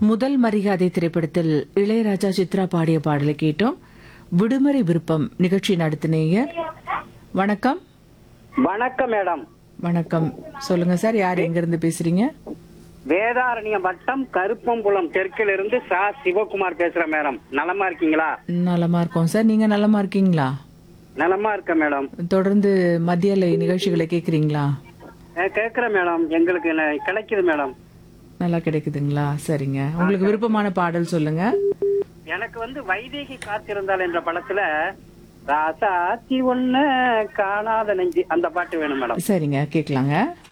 முதல் மரியாதை திரைப்படத்தில் இளையராஜா சித்ரா பாடிய பாடலை கேட்டோம் விடுமுறை விருப்பம் நிகழ்ச்சி நடத்தினீங்க வணக்கம் வணக்கம் மேடம் வணக்கம் சொல்லுங்க சார் யார் எங்க இருந்து பேசுறீங்க வேதாரண்ய வட்டம் கருப்பம்புலம் தெற்கில் இருந்து சா சிவகுமார் பேசுறேன் மேடம் நலமா இருக்கீங்களா நலமா இருக்கோம் சார் நீங்க நலமா இருக்கீங்களா நலமா இருக்கேன் மேடம் தொடர்ந்து மத்திய அலை நிகழ்ச்சிகளை கேக்குறீங்களா அஹ் கேக்குறேன் மேடம் எங்களுக்கு ந- கிடைக்குது மேடம் நல்லா கிடைக்குதுங்களா சரிங்க உங்களுக்கு விருப்பமான பாடல் சொல்லுங்க எனக்கு வந்து வைதேகி காத்திருந்தால் என்ற படத்துல ராசாத்தி ஒண்ணு காணாத நெஞ்சு அந்த பாட்டு வேணும் மேடம் சரிங்க கேட்கலாங்க